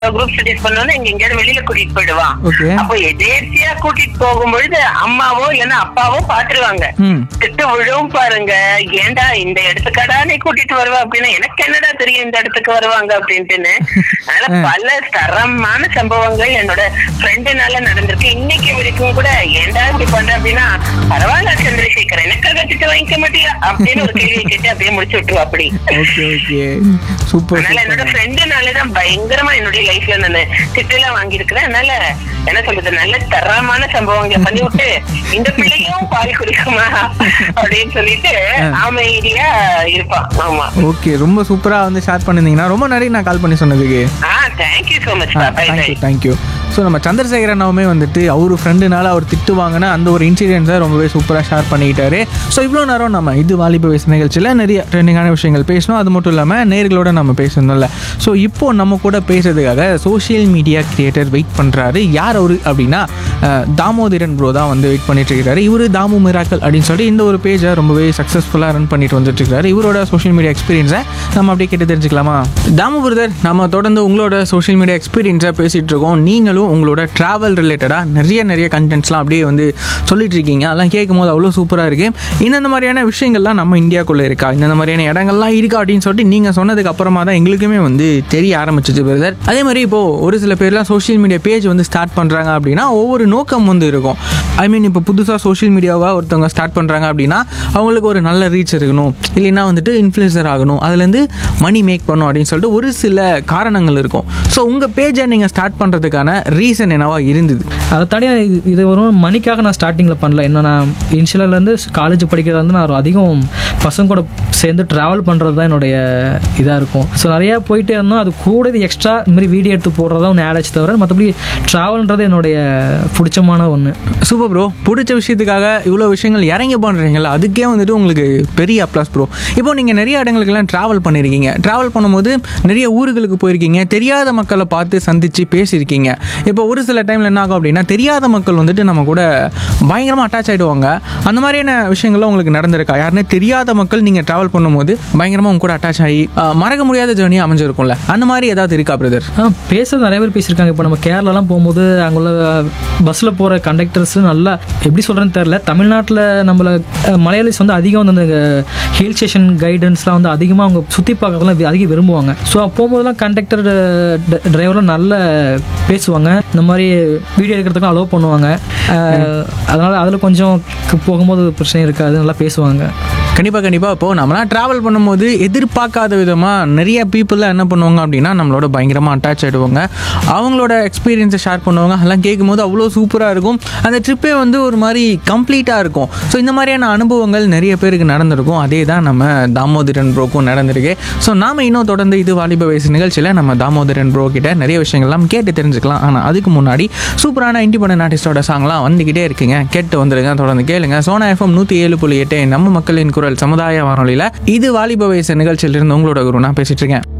group studies பண்ணோம்னா இங்க எங்கேயாவது வெளியில கூட்டிட்டு போயிடுவான் ஓகே அப்போ எதேர்ச்சியா கூட்டிட்டு போகும்பொழுது அம்மாவோ இல்லைன்னா அப்பாவோ பாத்துருவாங்க ம் திட்டு விழுவும் பாருங்க ஏன்டா இந்த இடத்துக்கடா நீ கூட்டிட்டு வருவ அப்படின்னா எனக்கு என்னடா தெரியும் இந்த இடத்துக்கு வருவாங்க அப்படின்ட்டுன்னு அதனால பல தரமான சம்பவங்கள் என்னோட ஃப்ரெண்டுனால நடந்திருக்கு இன்னைக்கு வரைக்கும் கூட ஏன்டா இப்படி பண்ற அப்படின்னா பரவாயில்ல சந்திரசேகர் எனக்காக திட்டு வாங்கிக்க மாட்டியா அப்படின்னு ஒரு கேள்வி கேட்டு அப்படியே முடிச்சு விட்டுருவா அப்படி ஓகே ஓகே சூப்பர் அதனால என்னோட சூப்பர் ஃப்ரெண்டுனாலதான் பயங்கரமா என்னுடைய லைஃப்ல நான் திட்டெல்லாம் வாங்கியிருக்கிறேன் அதனால என்ன சொல்றது நல்ல தரமான சம்பவங்களை பண்ணி விட்டு இந்த பிள்ளையும் பால் குடிக்குமா அப்படின்னு சொல்லிட்டு அமைதியா இருப்பான் ஆமா ஓகே ரொம்ப சூப்பராக வந்து ஷேர் பண்ணியிருந்தீங்கன்னா ரொம்ப நிறைய நான் கால் பண்ணி சொன்னதுக்கு ஆ thank you so much bye thank you thank you so நம்ம சந்திரசேகர் அண்ணாவுமே வந்துட்டு அவர் ஃப்ரெண்டுனால அவர் திட்டு வாங்கின அந்த ஒரு இன்சிடென்ட்ஸை ரொம்பவே சூப்பராக ஷேர் பண்ணிக்கிட்டாரு ஸோ இவ்வளோ நேரம் நம்ம இது வாலிப வயசு நிகழ்ச்சியில் நிறைய ட்ரெண்டிங்கான விஷயங்கள் பேசணும் அது மட்டும் இல்லாமல் நேர்களோட நம்ம பேசணும்ல ஸோ இப்போ நம்ம கூட பேசுறதுக்காக சோஷியல் மீடியா கிரியேட்டர் வெயிட் பண்ணுறாரு யார் அவரு அப்படின்னா அஹ், தாமோதரன் ப்ரோ தான் வந்து வெயிட் பண்ணிட்டு இருக்காரு இவர் தாமு மிராக்கல் அப்படின்னு சொல்லி இந்த ஒரு பேஜை ரொம்பவே சக்ஸஸ்ஃபுல்லாக ரன் பண்ணிட்டு வந்துட்டு இருக்காரு இவரோட சோஷியல் மீடியா எக்ஸ்பீரியன்ஸை நம்ம அப்படியே கேட்டு தெரிஞ்சுக்கலாமா தாமு பிரதர் நம்ம தொடர்ந்து உங்களோட சோஷியல் மீடியா எக்ஸ்பீரியன்ஸை பேசிகிட்டு இருக்கோம் நீங்களும் உங்களோட ட்ராவல் ரிலேட்டடாக நிறைய நிறைய கண்டென்ட்ஸ்லாம் அப்படியே வந்து சொல்லிட்டு இருக்கீங்க அதெல்லாம் கேட்கும் போது அவ்வளோ சூப்பராக இருக்கு இந்தந்த மாதிரியான விஷயங்கள்லாம் நம்ம இந்தியாக்குள்ளே இருக்கா இந்த மாதிரியான இடங்கள்லாம் இருக்கா அப்படின்னு சொல்லிட்டு நீங்கள் சொன்னதுக்கு அப்புறமா தான் எங்களுக்குமே வந்து தெரிய ஆரம்பிச்சிச்சு பிரதர் அதே மாதிரி இப்போது ஒரு சில பேர்லாம் சோஷியல் மீடியா பேஜ் வந்து ஸ்டார்ட் பண்ணுறாங்க அப்படின்னா ஒவ்வொரு நோக்கம் வந்து இருக்கும் ஐ மீன் இப்போ புதுசாக சோஷியல் மீடியாவாக ஒருத்தவங்க ஸ்டார்ட் பண்ணுறாங்க அப்படின்னா அவங்களுக்கு ஒரு நல்ல ரீச் இருக்கணும் இல்லைன்னா வந்துட்டு இன்ஃப்ளூயன்சர் ஆகணும் அதுலேருந்து மணி மேக் பண்ணணும் அப்படின்னு சொல்லிட்டு ஒரு சில காரணங்கள் இருக்கும் ஸோ உங்கள் பேஜை நீங்கள் ஸ்டார்ட் பண்ணுறதுக்கான ரீசன் என்னவா இருந்தது அதை தாண்டி இது- இது வரும் மணிக்காக நான் ஸ்டார்டிங்கில் பண்ணல என்ன நான் இனிஷியலேருந்து காலேஜ் படிக்கிறதா வந்து நான் அதிகம் பசங்க கூட சேர்ந்து ட்ராவல் பண்ணுறது தான் என்னுடைய இதாக இருக்கும் ஸோ நிறையா போயிட்டே இருந்தோம் அது கூட இது எக்ஸ்ட்ரா இந்த மாதிரி வீடியோ எடுத்து போடுறதா ஒன்று ஆட் ஆச்சு தவிர மற்றபடி ட்ராவல்ன்றது என்னுடைய பிடிச்சமான ஒன்று சூப்பர் ப்ரோ பிடிச்ச விஷயத்துக்காக இவ்வளோ விஷயங்கள் இறங்கி பண்ணுறீங்களா அதுக்கே வந்துட்டு உங்களுக்கு பெரிய அப்ளாஸ் ப்ரோ இப்போ நீங்கள் நிறைய இடங்களுக்கெல்லாம் ட்ராவல் பண்ணியிருக்கீங்க ட்ராவல் பண்ணும்போது நிறைய ஊர்களுக்கு போயிருக்கீங்க தெரியாத மக்களை பார்த்து சந்தித்து பேசியிருக்கீங்க இப்போ ஒரு சில டைமில் என்ன ஆகும் அப்படின்னா தெரியாத மக்கள் வந்துட்டு நம்ம கூட பயங்கரமாக அட்டாச் ஆகிடுவாங்க அந்த மாதிரியான விஷயங்கள்லாம் உங்களுக்கு நடந்திருக்கா யாருன்னே தெரியாத மக்கள் நீங்கள் ட்ராவல் பண்ணும்போது பயங்கரமாக உங்க கூட அட்டாச் ஆகி அஹ், மறக்க முடியாத ஜேர்னியாக அமைஞ்சிருக்கும்ல அந்த மாதிரி ஏதாவது இருக்கா பிரதர் ஆ பேசுறது நிறைய பேர் பேசியிருக்காங்க இப்போ நம்ம கேரளாலாம் போகும்போது அங்குள்ள பஸ்ஸில் போகிற கண்டக்டர்ஸ் நல்லா எப்படி சொல்கிறேன்னு தெரில தமிழ்நாட்டில் நம்மள அஹ், மலையாளிஸ் வந்து அதிகம் வந்து அந்த ஹில் ஸ்டேஷன் கைடன்ஸ்லாம் வந்து அதிகமாக அவங்க சுற்றி பார்க்கறதுலாம் வி- அதிகம் விரும்புவாங்க ஸோ போகும்போதெல்லாம் கண்டக்டர் டிரைவர்லாம் நல்ல பேசுவாங்க இந்த மாதிரி வீடியோ எடுக்கிறதுக்கும் அலோவ் பண்ணுவாங்க அஹ், அதனால அதில் கொஞ்சம் கு- போகும்போது பிரச்சனை இருக்காது நல்லா பேசுவாங்க கண்டிப்பாக கண்டிப்பாக இப்போது நம்மளாம் ட்ராவல் பண்ணும்போது எதிர்பார்க்காத விதமாக நிறைய பீப்புளெலாம் என்ன பண்ணுவாங்க அப்படின்னா நம்மளோட பயங்கரமாக அட்டாச் ஆகிடுவாங்க அவங்களோட எக்ஸ்பீரியன்ஸை ஷேர் பண்ணுவாங்க அதெல்லாம் கேட்கும்போது அவ்வளோ சூப்பராக இருக்கும் அந்த ட்ரிப்பே வந்து ஒரு மாதிரி கம்ப்ளீட்டாக இருக்கும் ஸோ இந்த மாதிரியான அனுபவங்கள் நிறைய பேருக்கு நடந்திருக்கும் அதே தான் நம்ம தாமோதரன் ப்ரோக்கும் நடந்திருக்கு ஸோ நாம் இன்னும் தொடர்ந்து இது வாலிப வயசு நிகழ்ச்சியில் நம்ம தாமோதரன் ப்ரோ கிட்ட நிறைய விஷயங்கள்லாம் கேட்டு தெரிஞ்சுக்கலாம் ஆனால் அதுக்கு முன்னாடி சூப்பரான இண்டிபெண்டன்ட் ஆர்டிஸ்டோட சாங்லாம் வந்துக்கிட்டே இருக்குங்க கேட்டு வந்துருங்க தொடர்ந்து கேளுங்க சோனா எஃப்எம் நூற்றி ஏழு புள்ளி எட்டு நம்ம மக்களின் குரல் சமுதாய வானொலியில் இது வாலிப வயசு நிகழ்ச்சியிலிருந்து உங்களோட குரு நான் பேசிட்டு இருக்கேன்